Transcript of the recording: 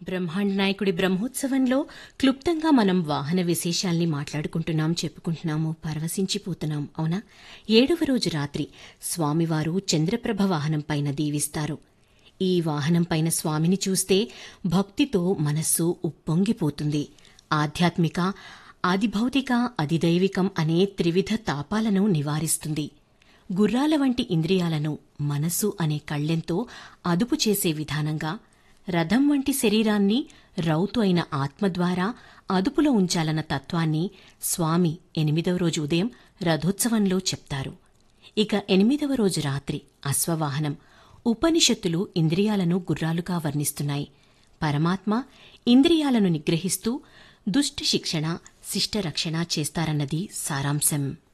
బ్రహ్మాండ నాయకుడి బ్రహ్మోత్సవంలో క్లుప్తంగా మనం వాహన విశేషాల్ని మాట్లాడుకుంటున్నాం చెప్పుకుంటున్నాము పరవశించిపోతున్నాం అవునా ఏడవ రోజు రాత్రి స్వామివారు చంద్రప్రభ వాహనం పైన దీవిస్తారు ఈ వాహనం పైన స్వామిని చూస్తే భక్తితో మనస్సు ఉప్పొంగిపోతుంది ఆధ్యాత్మిక ఆదిభౌతిక అధిదైవికం అనే త్రివిధ తాపాలను నివారిస్తుంది గుర్రాల వంటి ఇంద్రియాలను మనసు అనే కళ్ళెంతో అదుపు చేసే విధానంగా రథం వంటి శరీరాన్ని రౌతు అయిన ఆత్మ ద్వారా అదుపులో ఉంచాలన్న తత్వాన్ని స్వామి ఎనిమిదవ రోజు ఉదయం రథోత్సవంలో చెప్తారు ఇక ఎనిమిదవ రోజు రాత్రి అశ్వవాహనం ఉపనిషత్తులు ఇంద్రియాలను గుర్రాలుగా వర్ణిస్తున్నాయి పరమాత్మ ఇంద్రియాలను నిగ్రహిస్తూ దుష్ట శిక్షణ శిష్టరక్షణ చేస్తారన్నది సారాంశం